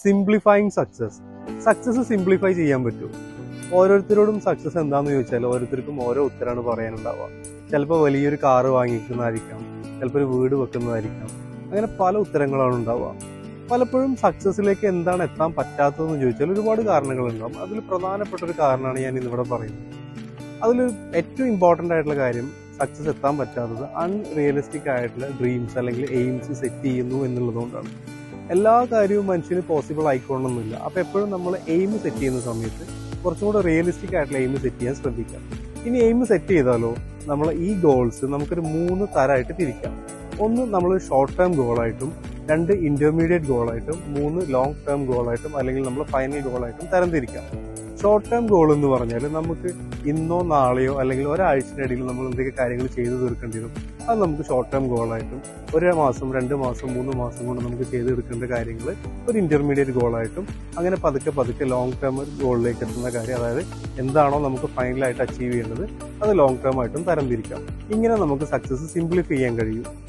simplifying success success simplify ചെയ്യാൻ പറ്റും ഓരോരുത്തരോടും സക്സസ് എന്താന്ന് ചോദിച്ചാൽ ഓരോരുത്തർക്കും ഓരോ ഉത്തരമാണ് പറയാനുണ്ടാവുക ചിലപ്പോൾ വലിയൊരു കാറ് വാങ്ങിക്കുന്നതായിരിക്കാം ചിലപ്പോൾ ഒരു വീട് വെക്കുന്നതായിരിക്കാം അങ്ങനെ പല ഉത്തരങ്ങളാണ് ഉണ്ടാവുക പലപ്പോഴും സക്സസിലേക്ക് എന്താണ് എത്താൻ പറ്റാത്തതെന്ന് ചോദിച്ചാൽ ഒരുപാട് കാരണങ്ങളുണ്ടാവും അതിൽ പ്രധാനപ്പെട്ട ഒരു കാരണമാണ് ഞാൻ ഇന്നിവിടെ പറയുന്നത് അതിൽ ഏറ്റവും ഇമ്പോർട്ടൻ്റ് ആയിട്ടുള്ള കാര്യം സക്സസ് എത്താൻ പറ്റാത്തത് അൺറിയലിസ്റ്റിക് ആയിട്ടുള്ള ഡ്രീംസ് അല്ലെങ്കിൽ എയിംസ് സെറ്റ് ചെയ്യുന്നു എന്നുള്ളതുകൊണ്ടാണ് എല്ലാ കാര്യവും മനുഷ്യന് പോസിബിൾ ആയിക്കോണമെന്നില്ല അപ്പോൾ എപ്പോഴും നമ്മൾ എയിം സെറ്റ് ചെയ്യുന്ന സമയത്ത് കുറച്ചും കൂടെ റിയലിസ്റ്റിക് ആയിട്ടുള്ള എയിം സെറ്റ് ചെയ്യാൻ ശ്രദ്ധിക്കാം ഇനി എയിം സെറ്റ് ചെയ്താലോ നമ്മൾ ഈ ഗോൾസ് നമുക്കൊരു മൂന്ന് തരമായിട്ട് തിരിക്കാം ഒന്ന് നമ്മൾ ഷോർട്ട് ടേം ഗോളായിട്ടും രണ്ട് ഇന്റർമീഡിയറ്റ് ഗോളായിട്ടും മൂന്ന് ലോങ് ടേം ഗോളായിട്ടും അല്ലെങ്കിൽ നമ്മൾ ഫൈനൽ ഗോളായിട്ടും തരംതിരിക്കാം ഷോർട്ട് ടേം ഗോൾ എന്ന് പറഞ്ഞാൽ നമുക്ക് ഇന്നോ നാളെയോ അല്ലെങ്കിൽ ഒരാഴ്ചയുടെ നമ്മൾ എന്തൊക്കെ കാര്യങ്ങൾ ചെയ്തു തീർക്കേണ്ടി വരും അത് നമുക്ക് ഷോർട്ട് ടേം ഗോളായിട്ടും ഒരു മാസം രണ്ട് മാസം മൂന്ന് മാസം കൊണ്ട് നമുക്ക് ചെയ്തെടുക്കേണ്ട കാര്യങ്ങൾ ഒരു ഇന്റർമീഡിയറ്റ് ഗോളായിട്ടും അങ്ങനെ പതുക്കെ പതുക്കെ ലോങ് ടേം ഗോളിലേക്ക് എത്തുന്ന കാര്യം അതായത് എന്താണോ നമുക്ക് ഫൈനലായിട്ട് അച്ചീവ് ചെയ്യേണ്ടത് അത് ലോങ് ടേം ആയിട്ടും തരംതിരിക്കാം ഇങ്ങനെ നമുക്ക് സക്സസ് സിംപ്ലിഫൈ ചെയ്യാൻ കഴിയും